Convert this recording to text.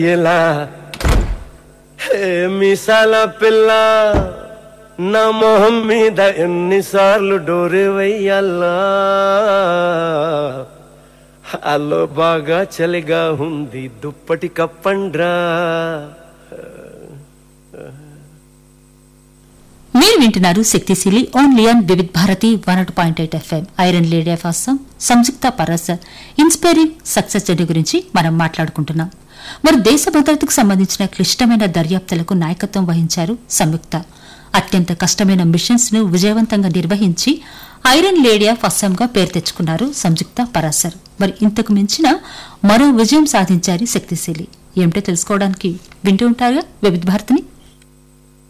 ఎలా హే మిసాల పిల్ల నా మొహం మీద ఎన్నిసార్లు డోరే వెయ్యాలా అల్లో బాగా చలిగా ఉంది దుప్పటి కప్పండ్రా మీరు వింటున్నారు శక్తిశీలి only on Vividh Bharati one అటు point eight FM iron lady of Assam Sanyukta Paras inspiring success journey గురించి మనం మాట్లాడుకుంటున్నాం మరి దేశ భద్రతకు సంబంధించిన క్లిష్టమైన దర్యాప్తులకు నాయకత్వం వహించారు సంయుక్త అత్యంత కష్టమైన మిషన్స్ ను విజయవంతంగా నిర్వహించి ఐరన్ లేడీ ఆఫ్ అస్సాంగా పేరు తెచ్చుకున్నారు సంయుక్త పరాసర్ మరి ఇంతకు మించిన మరో విజయం సాధించారు శక్తిశీలి ఏమిటో తెలుసుకోవడానికి వింటూ ఉంటారుగా వివిధ భారతిని